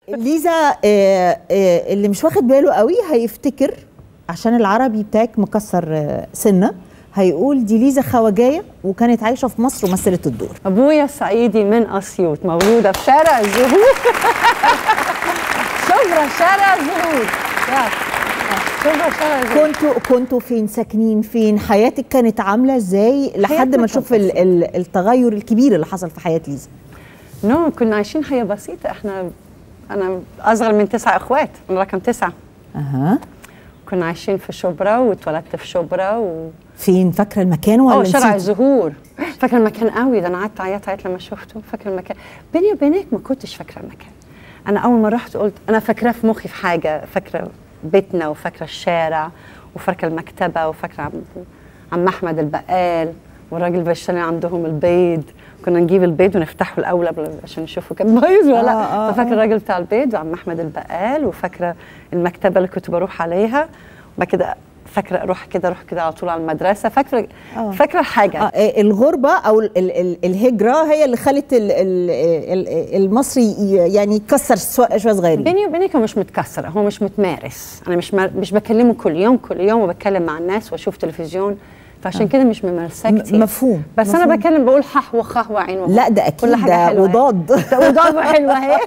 ليزا آه، آه، اللي مش واخد باله قوي هيفتكر عشان العربي بتاعك مكسر آه، سنه هيقول دي ليزا خواجايه وكانت عايشه في مصر ومثلت الدور ابويا صعيدي من اسيوط مولوده في شارع الزهور شبرا شارع الزهور يا شبرا شارع الزهور كنتوا كنتوا فين ساكنين فين حياتك كانت عامله ازاي لحد حياتنا ما نشوف كانت ال- ال- التغير الكبير اللي حصل في حياه ليزا نو كنا عايشين حياه بسيطه احنا انا اصغر من تسع اخوات انا رقم تسعه اها كنا عايشين في شبرا واتولدت في شبرا و فين فاكره المكان ولا اه شارع نسيتي؟ الزهور فاكره المكان قوي ده انا قعدت عيطت عيط لما شفته فاكره المكان بيني وبينك ما كنتش فاكره المكان انا اول ما رحت قلت انا فاكراه في مخي في حاجه فاكره بيتنا وفاكره الشارع وفاكره المكتبه وفاكره عم, عم احمد البقال والراجل اللي بيشتري عندهم البيض كنا نجيب البيض ونفتحه الاول قبل عشان نشوفه كان بايظ ولا لا آه، آه، ففاكره آه. الراجل بتاع البيض وعم احمد البقال وفاكره المكتبه اللي كنت بروح عليها وبعد كده فاكره اروح كده اروح كده على طول على المدرسه فاكره آه. فاكره الحاجه آه، آه، الغربة أو ال- ال- ال- الهجرة هي اللي خلت ال- ال- ال- المصري ي- يعني يتكسر سوا- شوية صغيرين بيني وبينك هو مش متكسر هو مش متمارس انا مش مر... مش بكلمه كل يوم كل يوم وبتكلم مع الناس واشوف تلفزيون فعشان كده مش ممارساه م- كتير مفهوم، بس مفهوم. انا بكلم بقول حح وخه وعين وخ لا ده أكيد كل حاجه ده حلوه وضاد ده وضاد حلوه اهي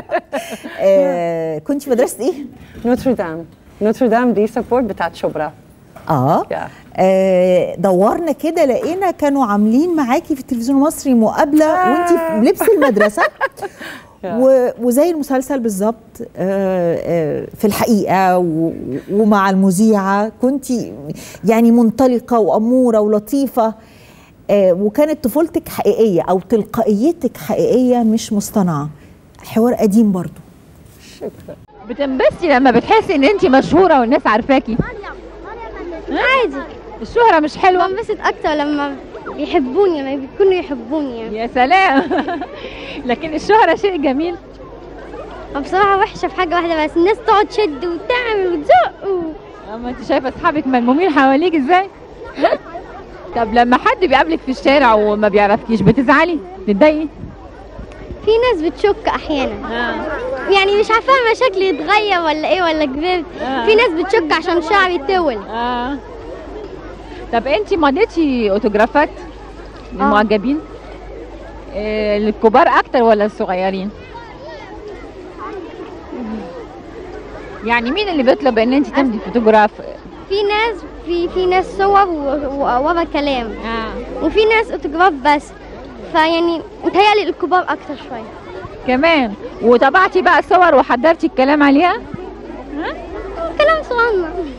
آه، كنت في مدرسة إيه؟ نوتردام نوتردام دي سبورت بتاعت شبرا آه Yeah. آه، دورنا كده لقينا كانوا عاملين معاكي في التلفزيون المصري مقابلة وانت في لبس المدرسة و- وزي المسلسل بالظبط آه، آه، في الحقيقة و- ومع المذيعة كنت يعني منطلقة وأمورة ولطيفة آه، وكانت طفولتك حقيقية أو تلقائيتك حقيقية مش مصطنعة حوار قديم برضو شكرا بتنبسطي لما بتحسي ان انت مشهوره والناس عارفاكي عادي الشهره مش حلوه بنبسط اكتر لما بيحبوني لما بيكونوا يحبوني يعني يا سلام لكن الشهره شيء جميل بصراحة وحشة في حاجة واحدة بس الناس تقعد تشد وتعمل وتزق و... اما انت شايفه اصحابك ملمومين حواليك ازاي طب لما حد بيقابلك في الشارع وما بيعرفكيش بتزعلي تتضايقي في ناس بتشك احيانا يعني مش عارفة أنا شكلي اتغير ولا ايه ولا كبرت آه. في ناس بتشك عشان شعري طول اه طب انت مضيتي اوتوجرافات للمعجبين آه. للكبار اكتر ولا الصغيرين يعني مين اللي بيطلب ان انت تمضي فوتوغراف في ناس في في ناس صور و- و- ورا كلام اه وفي ناس اوتوجراف بس فيعني متهيألي الكبار اكتر شوية كمان وطبعتي بقى صور وحضرتي الكلام عليها ها